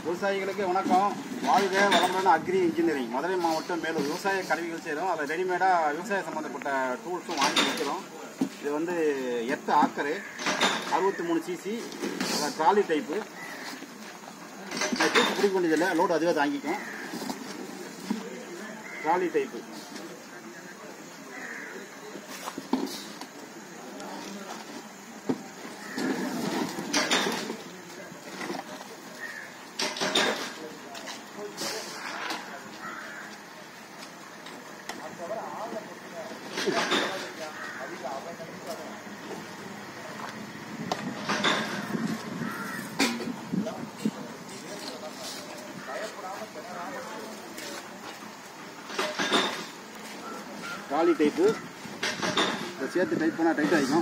விவசாயிகளுக்கு வணக்கம் வாழ்க வளமுடன் அக்ரி இன்ஜினியரிங் மதுரை மாவட்டம் மேலும் விவசாய கருவிகள் செய்கிறோம் அதில் ரெடிமேடாக விவசாய சம்மந்தப்பட்ட டூல்ஸும் வாங்கி வைக்கிறோம் இது வந்து எர்த் ஆக்கரு அறுபத்தி மூணு சிசி ட்ராலி டைப்பு இந்த தூக்கு பிடிக்க வேண்டியதில்லை லோடு அதுவே தாங்கிக்கும் ட்ராலி டைப்பு ட்ராலி டைப்பு இதை சேர்த்து டைப் பண்ணால் டைட் ஆகிக்கும்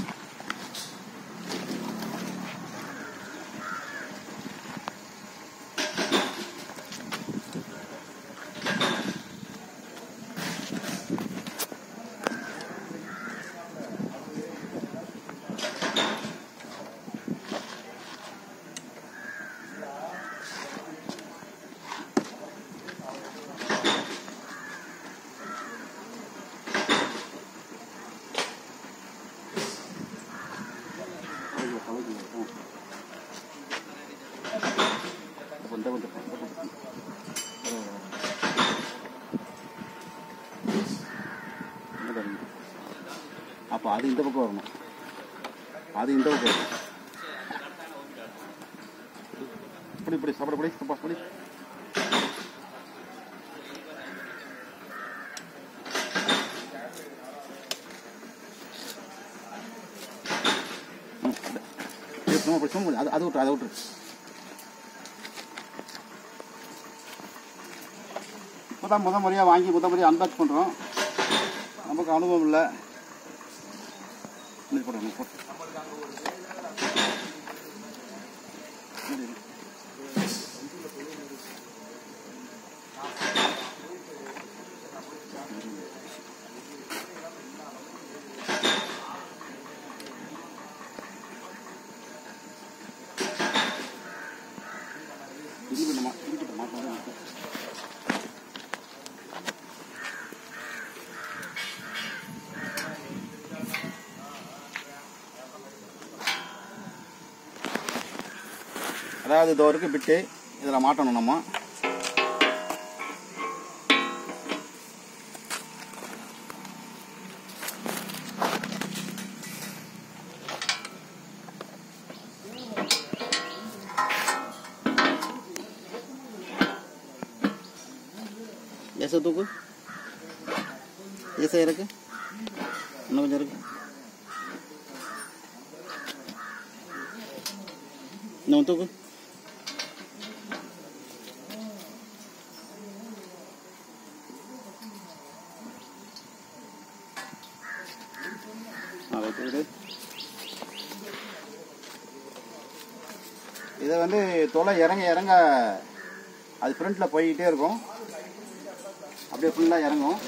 கலக்கி கலக்கி அப்போ இந்த கொஞ்சம் அப்போ அது இந்த பக்கம் வரணும் அது இந்த பக்கம் வரணும் இப்படி இப்படி சாப்பிட படி பாஸ் படி ம், அது. இது சும்மா அப்படி சும்மா அது அது விட்டுரு அதை விட்டுரு இப்போ தான் முத முறையாக வாங்கி முத முறையாக அன்பாக்ஸ் பண்ணுறோம் நமக்கு அனுபவம் இல்லை இது போடணும் போட்டு இது நம்ம இதுக்கிட்ட மாட்டோம் அதாவது இதோ இருக்கு பிட்டு இதில் மாட்டணும் நம்ம ஏச தூக்கு ஏசா இருக்கு இன்னும் கொஞ்சம் இருக்கு இன்னும் தூக்கு ஆ, ரைட், ரைட். இதை வந்து தொலை இறங்க இறங்க அது ஃப்ரண்ட்டில் போய்கிட்டே இருக்கும் அப்படியே ஃபுல்லாக இறங்கும்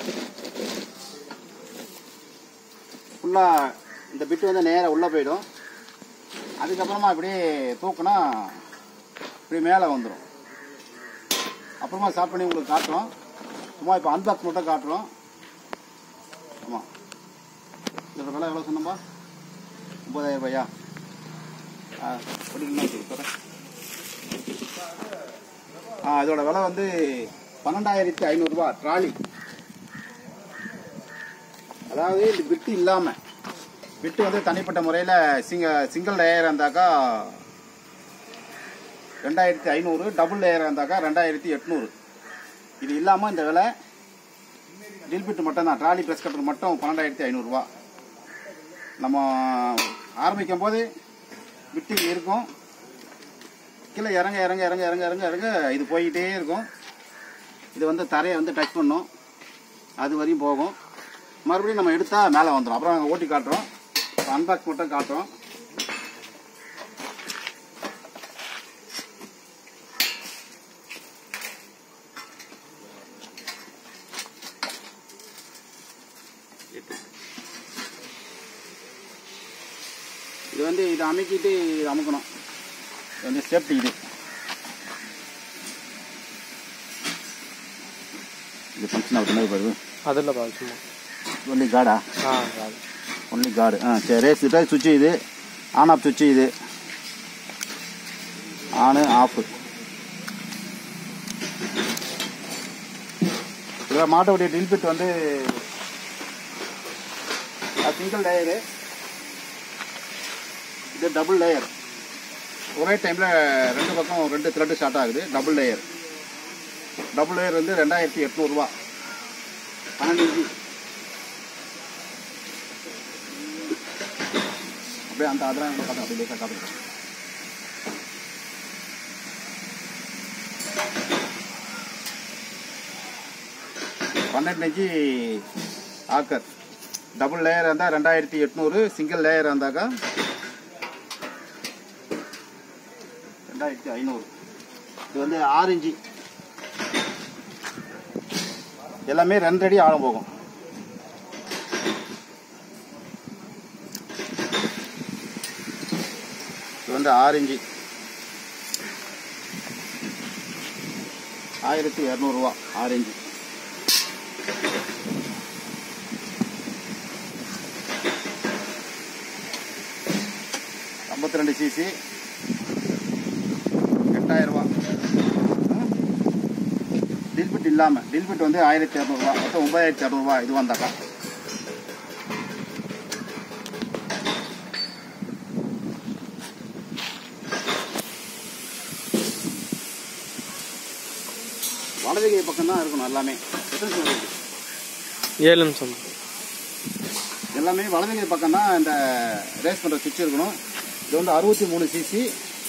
ஃபுல்லாக இந்த பிட்டு வந்து நேராக உள்ளே போயிடும் அதுக்கப்புறமா அப்படியே தூக்குனா இப்படி மேலே வந்துடும் அப்புறமா ஸ்டார்ட் பண்ணி உங்களுக்கு காட்டுறோம் சும்மா இப்போ அன்பாக்ஸ் மட்டும் காட்டுறோம் ஆமாம் இதோட விலை எவ்வளோ சொன்னப்பா ஒம்பதாயிரம் ரூபாயா ஆ படிக்கணும் சொல்கிறேன் ஆ இதோட விலை வந்து பன்னெண்டாயிரத்தி ஐநூறுரூவா ட்ராலி அதாவது இந்த பிட்டு இல்லாமல் பிட்டு வந்து தனிப்பட்ட முறையில் சிங்க சிங்கிள் லேயர் இருந்தாக்கா ரெண்டாயிரத்தி ஐநூறு டபுள் லேயர் இருந்தாக்கா ரெண்டாயிரத்தி எட்நூறு இது இல்லாமல் இந்த விலை டில் பிட்டு மட்டும் தான் ட்ராலி ப்ரெஸ் கட்டர் மட்டும் பன்னெண்டாயிரத்தி ஐநூறுரூவா நம்ம ஆரம்பிக்கும் போது பிட்டு இங்க இருக்கும் கீழே இறங்க இறங்க இறங்க இறங்க இறங்க இறங்க இது போய்கிட்டே இருக்கும் இது வந்து தரையை வந்து டச் பண்ணும் அது வரையும் போகும் மறுபடியும் நம்ம எடுத்தா மேலே வந்துடும் அப்புறம் நாங்கள் ஓட்டி காட்டுறோம் அன்பாக்ஸ் மட்டும் காட்டுறோம் இது வந்து இதை அமைக்கிட்டு இது அமுக்கணும் இது வந்து சேஃப்டி இது இது ஃபங்க்ஷன் ஆகுது மாதிரி பாருது அதில் பா சும்மா ஒன்லி காடா ஆ அது ஒன்லி காடு ஆ சரி ரேஸ் கிட்ட சுவிட்சு இது ஆன் ஆஃப் சுவிட்சு இது ஆனு ஆஃபு இதில் மாட்டோடைய டில் பிட் வந்து சிங்கிள் லேயரு இது டபுள் லேயர் ஒரே டைமில் ரெண்டு பக்கம் ரெண்டு த்ரெட்டு ஸ்டார்ட் ஆகுது டபுள் லேயர் டபுள் லேயர் வந்து ரெண்டாயிரத்தி எட்நூறுபா பன்னெண்டு இன்ச்சு அப்படியே அந்த அதெல்லாம் கூட காட்டுங்க அப்படியே லேசாக காட்டுங்க பன்னெண்டு இன்ச்சு ஆக்கர் டபுள் லேயர் இருந்தால் ரெண்டாயிரத்தி எட்நூறு சிங்கிள் லேயர் இருந்தாக்கா ரெண்டாயிரத்தி ஐநூறு இது வந்து ஆறு இன்ச்சு எல்லாமே ரெண்டு அடி ஆழம் போகும் இது வந்து ஆறு இன்ச்சு ஆயிரத்தி இரநூறுவா ஆறு இன்ச்சு ஐம்பத்தி ரெண்டு சிசி எட்டாயிரம் ரூபா டில்பிட் இல்லாமல் டில்பிட் வந்து ஆயிரத்தி இரநூறுவா மொத்தம் ஒன்பதாயிரத்தி இரநூறுவா இது வந்தாக்கா வலது கை பக்கம் தான் இருக்கணும் எல்லாமே எத்தனை சொல்றது? ஏழு நிமிஷம் எல்லாமே வலது கை பக்கம் தான் இந்த ரேஸ் பண்ணுற சுவிட்ச் இருக்கணும் இது வந்து அறுபத்தி மூணு சிசி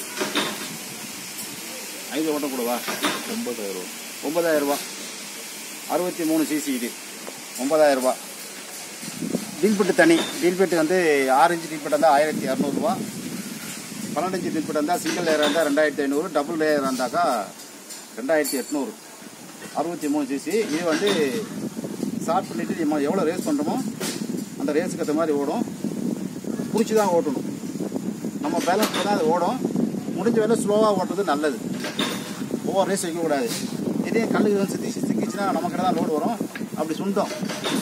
ஐந்து ஓட்டக்கூடவா ஒன்பதாயிரம் ரூபா ஒன்பதாயிரம் ரூபா அறுபத்தி மூணு சிசி இது ஒன்பதாயிரம் ரூபா டீல்பெட்டு தனி டீல்பெட்டு வந்து ஆறு இன்ச்சு டீல்பெட் இருந்தால் ஆயிரத்தி இரநூறுவா பன்னெண்டு இன்ச்சு டீல்பெட் இருந்தால் சிங்கிள் லேயர் இருந்தால் ரெண்டாயிரத்தி ஐநூறு டபுள் லேயர் இருந்தாக்கா ரெண்டாயிரத்தி எட்நூறு அறுபத்தி மூணு சிசி இது வந்து ஸ்டார்ட் பண்ணிவிட்டு நம்ம எவ்வளோ ரேஸ் பண்ணுறோமோ அந்த ரேஸுக்கு ஏற்ற மாதிரி ஓடும் பிடிச்சி தான் ஓட்டணும் நம்ம பேலன்ஸ் பண்ணால் அது ஓடும் முடிஞ்ச வேலை ஸ்லோவாக ஓட்டுறது நல்லது ஓவர் ரேஸ் வைக்கக்கூடாது இதே கல்லுக்கு வந்து சித்தி சிக்கிச்சுன்னா நமக்கு தான் லோடு வரும் அப்படி சுண்டம்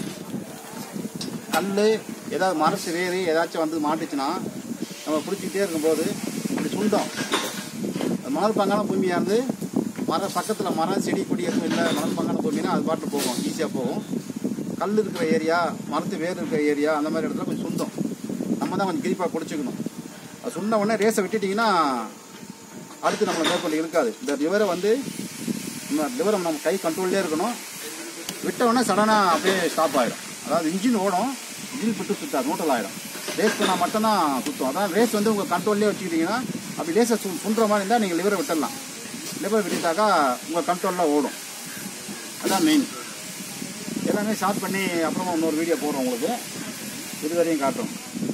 கல் ஏதாவது மரத்து வேறு ஏதாச்சும் வந்து மாட்டுச்சுன்னா நம்ம பிடிச்சிக்கிட்டே இருக்கும்போது இப்படி சுண்டம் அது மணல் பங்கான பூமியாக இருந்து மர பக்கத்தில் மரம் செடி கொடி எதுவும் இல்லை மணல் பங்கான பூமினா அது பாட்டு போகும் ஈஸியாக போகும் கல் இருக்கிற ஏரியா மரத்து வேர் இருக்கிற ஏரியா அந்த மாதிரி இடத்துல கொஞ்சம் சுண்டம் நம்ம தான் கொஞ்சம் கிரிப்பாக பிடிச்சிக்கணும் அது சொன்ன உடனே ரேஸை விட்டுட்டிங்கன்னா அடுத்து நம்மளை மேற்கொண்டு இருக்காது இந்த லிவரை வந்து நம்ம லிவரை நம்ம கை கண்ட்ரோல்லே இருக்கணும் விட்ட உடனே சடனாக அப்படியே ஸ்டாப் ஆகிடும் அதாவது இன்ஜின் ஓடும் இன்ஜின் விட்டு சுத்தாது நூட்டல் ஆகிடும் ரேஸ் பண்ணால் மட்டும்தான் சுற்றும் அதான் ரேஸ் வந்து உங்கள் கண்ட்ரோல்லே வச்சுக்கிட்டிங்கன்னா அப்படி லேசை சு சுண்டுற மாதிரி இருந்தால் நீங்கள் லிவரை விட்டுடலாம் லிவர் விட்டுட்டாக்கா உங்கள் கண்ட்ரோலில் ஓடும் அதான் மெயின் எல்லாமே ஷார்ட் பண்ணி அப்புறமா இன்னொரு வீடியோ போடுறோம் உங்களுக்கு இது வரையும் காட்டுறோம்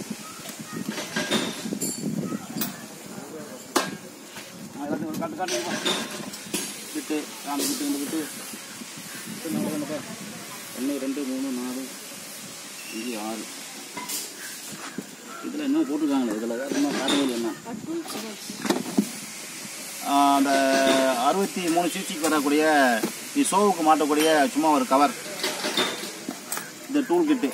ஆ, எல்லாத்தையும் ஒரு காட்டு காட்டுங்க விட்டு நாலு விட்டு இந்த விட்டு விட்டு நாலு ரெண்டு பேர். ஒன்று ரெண்டு மூணு நாலு அஞ்சு ஆறு இதில் என்ன போட்டிருக்காங்களே இதில் வேறு என்ன காட்டுவது என்ன ஆ, அந்த அறுபத்தி மூணு சிசிக்கு வரக்கூடிய ஷோவுக்கு மாட்டக்கூடிய சும்மா ஒரு கவர் இந்த டூல் கிட்டு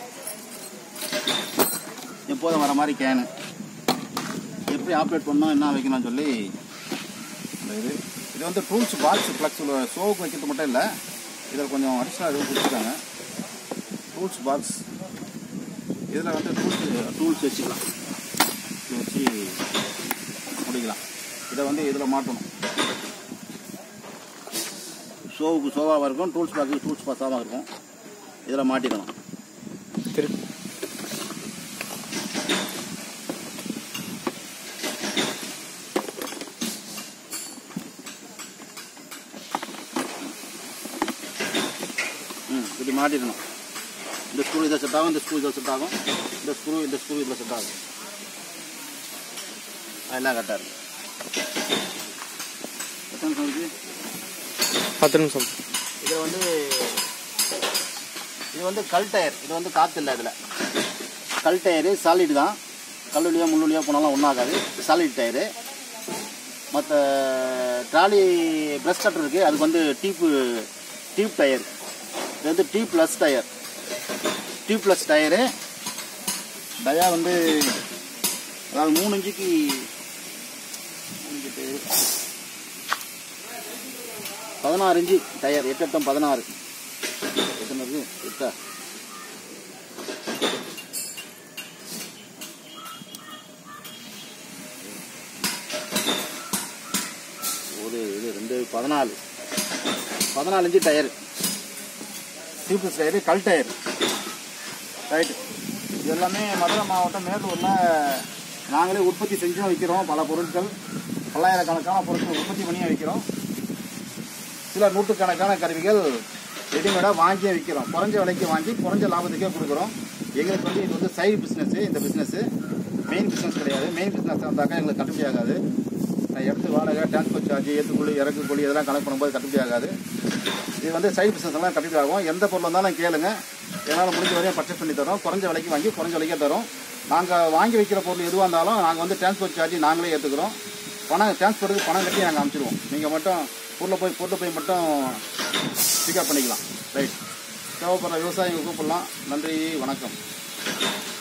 எப்போதும் வர மாதிரி கேனு எப்படி ஆப்ரேட் பண்ணணும் என்ன வைக்கணும்னு சொல்லி இந்த இது இது வந்து டூல்ஸ் பாக்ஸ் ஃப்ளக்ஸ் ஷோவுக்கு வைக்கிறது மட்டும் இல்லை இதில் கொஞ்சம் அடிஷ்னல் எதுவும் கொடுத்துருக்காங்க டூல்ஸ் பாக்ஸ் இதில் வந்து டூல்ஸ் டூல்ஸ் வச்சுக்கலாம் இது வச்சு முடிக்கலாம் இதை வந்து இதில் மாட்டணும் ஷோவுக்கு ஷோவாக இருக்கும் டூல்ஸ் பாக்ஸுக்கு டூல்ஸ் பாக்ஸாகவும் இருக்கும் இதில் மாட்டிக்கணும் திருப்பி ம் இப்படி மாட்டிடணும் இந்த ஸ்க்ரூ இதை செட் ஆகும் இந்த ஸ்க்ரூ இதில் செட் ஆகும் இந்த ஸ்க்ரூ இந்த ஸ்க்ரூ இதில் செட் ஆகும் எல்லாம் கரெக்டாக இருக்கு எத்தனை நிமிஷம் இருக்கு பத்து நிமிஷம் இதில் வந்து இது வந்து கல் டயர் இது வந்து காற்று இல்லை இதில் கல் டயரு சாலிட் தான் கல்லுலியோ முள்ளுலியோ போனாலும் ஒன்றாகாது சாலிட் டயரு மற்ற ட்ராலி ப்ரெஷ் கட்டர் இருக்குது அதுக்கு வந்து டீப்பு டியூப் டயர் இது வந்து T plus tyre T plus tyre dia வந்து அதாவது மூணு இன்ச்சுக்கு மூணு இன்ச்சு டயரு. பதினாறு இன்ச்சு டயர் எட்டு எட்டம் பதினாறு எத்தனை இருக்கு எட்டா ஒரு இது ரெண்டு பதினாலு பதினாலு இன்ச்சு டயர் டியூப்லெஸ் டயரு கல் டயர் ரைட்டு இது எல்லாமே மதுரை மாவட்டம் மேலூரில் நாங்களே உற்பத்தி செஞ்சும் வைக்கிறோம் பல பொருட்கள் பல்லாயிரக்கணக்கான பொருட்கள் உற்பத்தி பண்ணியும் வைக்கிறோம் சில நூற்றுக்கணக்கான கருவிகள் ரெடிமேடாக வாங்கியே விற்கிறோம் குறைஞ்ச விலைக்கு வாங்கி குறைஞ்ச லாபத்துக்கே கொடுக்குறோம் எங்களுக்கு வந்து இது வந்து சைடு பிஸ்னஸ் இந்த பிஸ்னஸ் மெயின் பிஸ்னஸ் கிடையாது மெயின் பிஸ்னஸ் வந்தாக்கா எங்களுக்கு கட்டுப்படி ஆகாது நான் எடுத்து வாடகை டிரான்ஸ்போர்ட் சார்ஜ் ஏற்றுக்கூலி இறக்கு கூலி இதெல்லாம் கணக்கு பண்ணும்போது கட்டுப்படி ஆகாது இது வந்து சைடு பிஸ்னஸ் எல்லாம் கட்டுப்படி ஆகும் எந்த பொருள் இருந்தாலும் கேளுங்க என்னால் முடிஞ்ச வரையும் பர்ச்சேஸ் பண்ணி தரோம் குறைஞ்ச விலைக்கு வாங்கி குறைஞ்ச விலைக்கே தரோம் நாங்கள் வாங்கி வைக்கிற பொருள் எதுவாக இருந்தாலும் நாங்கள் வந்து டிரான்ஸ்போர்ட் சார்ஜ் நாங்களே ஏற்றுக்கிறோம் பணம் டிரான்ஸ்போர்ட்டுக்கு பணம் கட்டி நாங்கள் அனுப்பிச்சிடுவோம் நீங்கள் மட்டும் பொருளை போய் பொருளை போய் மட்டும் பிக்கப் பண்ணிக்கலாம் ரைட் தேவைப்படுற விவசாயிங்க கூப்பிடலாம் நன்றி வணக்கம்